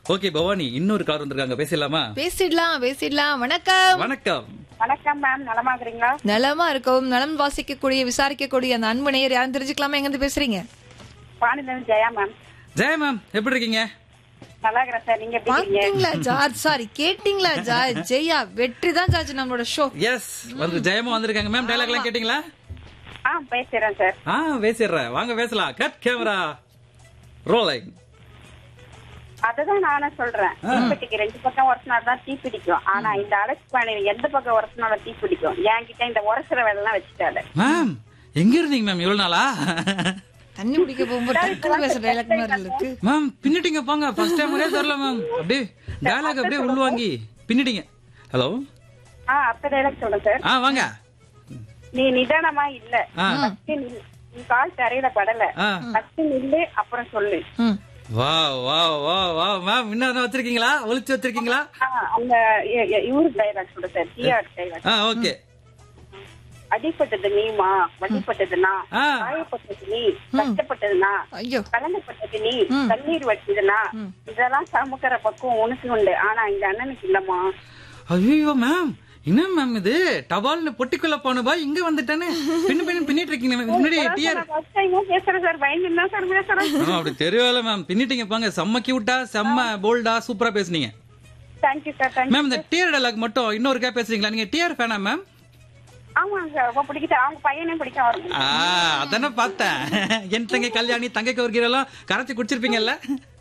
Okay Bhavani இன்னொரு car வந்திருக்காங்க பேசலாமா பேசிடலாம் பேசிடலாம் வணக்கம் வணக்கம் வணக்கம் மேம் நலமா இருக்கிறீங்களா நலமா இருக்கும் நலம் வாசிக்கக்கூடிய விசாரிக்கக்கூடிய அந்த அன்பு நேயர் யாரும் தெரிஞ்சுக்கலாமா எங்க இருந்து பேசுறீங்க பாண்டியன் ஜெயா மேம் ஜெய மேம் எப்படி இருக்கீங்க நல்லா இருக்கிறேன் சார் நீங்க எப்படி இருக்கீங்க பாத்தீங்களா ஜார்ஜ் சாரி கேட்டீங்களா ஜார்ஜ் ஜெயா வெற்றி தான் ஜார்ஜ் நம்மளோட ஷோ எஸ் வந்து ஜெயமா வந்திருக்காங்க மேம் டைலாக் எல்லாம் கேட்டீங்களா ஆ பேசுறேன் சார் ஆ பேசிடுறேன் வாங்க பேசலாம் கட் கேமரா ரோலிங் அதுதான் நானும் சொல்றேன் தீப்பெட்டிக்கு ரெண்டு பக்கம் உரசினா தான் தீ பிடிக்கும் ஆனா இந்த அலசி பானையில எந்த பக்கம் உரசினாலும் தீ பிடிக்கும் என்கிட்ட இந்த உரசுற வேலை எல்லாம் வச்சுட்டாரு மேம் எங்க இருந்தீங்க மேம் இவ்வளவு நாளா தண்ணி குடிக்க போகும்போது டக்குனு பேசுற டைலாக் மாதிரி இருக்கு மேம் பின்னிட்டீங்க போங்க ஃபர்ஸ்ட் டைம் ஒரே தரல மேம் அப்படியே டைலாக் அப்படியே உள்வாங்கி பின்னிட்டீங்க ஹலோ ஆ அப்ப டைலாக் சொல்றேன் சார் ஆ வாங்க நீ நிதானமா இல்ல ஆ ஃபர்ஸ்ட் நில்லு. உன் கால் தரையில படல ஆ ஃபர்ஸ்ட் நில்லு அப்புறம் சொல்லு ம். வா வா வா வா மேம் இன்னும் எதுவும் வச்சிருக்கீங்களா ஒளிச்சு வச்சிருக்கீங்களா ஆ, அந்த இ- இ- இவரு டைலாக் சொல்றேன் சார் டிஆர் டைலாக் ஆ ஓகே அடிப்பட்டது நீமா வடிப்பட்டது நான் ஆ. காயப்பட்டது நீ கஷ்டப்பட்டது நான் ஐயோ கலங்கப்பட்டது நீ தண்ணீர் வச்சதுனா இதெல்லாம் சமுக்கிற பக்கம் உனக்கு உண்டு ஆனா இந்த அண்ணனுக்கு இல்லம்மா ஐயோ மேம் என்ன மேம் இது டபால்னு பொட்டிக்குள்ள போன பாய் இங்க வந்துட்டானே பின்னு பின்னு பின்னிட்டு இருக்கீங்க ma'am. முன்னாடி டிஆர் ஃபர்ஸ்ட் டைம் பேசுறேன் சார் பயந்து தான் சார் பேசுறேன் அப்படி தெரியல மேம் பின்னிட்டீங்க போங்க செம்ம கியூட்டா செம்ம போல்டா சூப்பரா பேசுனீங்க தேங்க்யூ சார் தேங்க்யூ மேம் இந்த டிஆர் டயலாக் மட்டும் இன்னொரு கே பேசுறீங்களா நீங்க டிஆர் ஃபேனா மேம் ஆமாங்க சார் ரொம்ப பிடிக்குது அவங்க பையனையும் பிடிக்கும் அவருக்கு ஆ அதானே பார்த்தேன் என் தங்கை கல்யாணி தங்கைக்கு ஒரு கீரெல்லாம் கரைச்சி குடிச்சிருப்பீங்கல்ல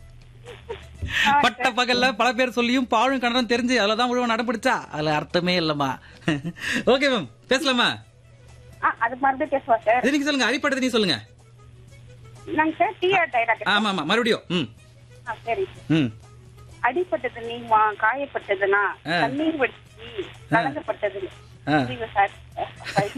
பட்ட பகல்ல பல பேர் சொல்லியும் பாழும் கணரும் தெரிஞ்சு அதுலதான் முழுவன் நடப்பிடிச்சா அதுல அர்த்தமே இல்லம்மா ஓகே மேம் பேசலாமா ஆ, அது மறுபடியும் பேசுவா சார் இது நீங்க சொல்லுங்க அடிப்படை நீ சொல்லுங்க நாங்க சார் டிஆர் டைலாக் ஆமா ஆமா மறுபடியும் ம் சரி ம் அடிப்பட்டது நீமா காயப்பட்டதுனா ஆ. தண்ணீர் வச்சு கலங்கப்பட்டது ஆ. புரியுது சார்